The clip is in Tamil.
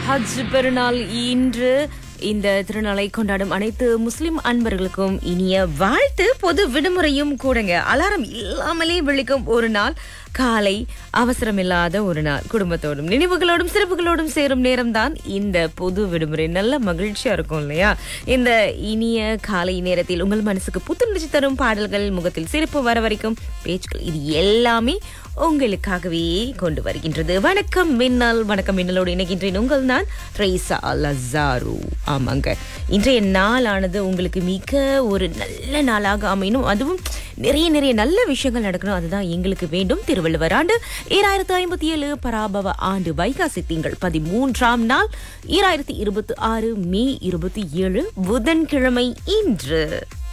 ஹஜ் பெருநாள் இன்று இந்த திருநாளை கொண்டாடும் அனைத்து முஸ்லிம் அன்பர்களுக்கும் இனிய வாழ்த்து பொது விடுமுறையும் கூடங்க அலாரம் இல்லாமலே விழிக்கும் ஒரு நாள் காலை அவசரமில்லாத ஒரு நாள் குடும்பத்தோடும் நினைவுகளோடும் சிறப்புகளோடும் சேரும் நேரம்தான் இந்த பொது விடுமுறை நல்ல மகிழ்ச்சியா இருக்கும் இல்லையா இந்த இனிய காலை நேரத்தில் உங்கள் மனசுக்கு புத்துணர்ச்சி தரும் பாடல்கள் முகத்தில் சிறப்பு வர வரைக்கும் பேச்சுக்கள் இது எல்லாமே உங்களுக்காகவே கொண்டு வருகின்றது வணக்கம் மின்னல் வணக்கம் மின்னலோடு இணைகின்றேன் உங்கள் நான் ட்ரேசா லசாரு ஆமாங்க இன்றைய நாளானது உங்களுக்கு மிக ஒரு நல்ல நாளாக அமையணும் அதுவும் நிறைய நிறைய நல்ல விஷயங்கள் நடக்கணும் அதுதான் எங்களுக்கு வேண்டும் திருவள்ளுவர் ஆண்டு ஈராயிரத்து ஐம்பத்தி ஏழு பராபவ ஆண்டு வைகாசி திங்கள் பதிமூன்றாம் நாள் ஈராயிரத்தி இருபத்தி ஆறு மே இருபத்தி ஏழு புதன்கிழமை இன்று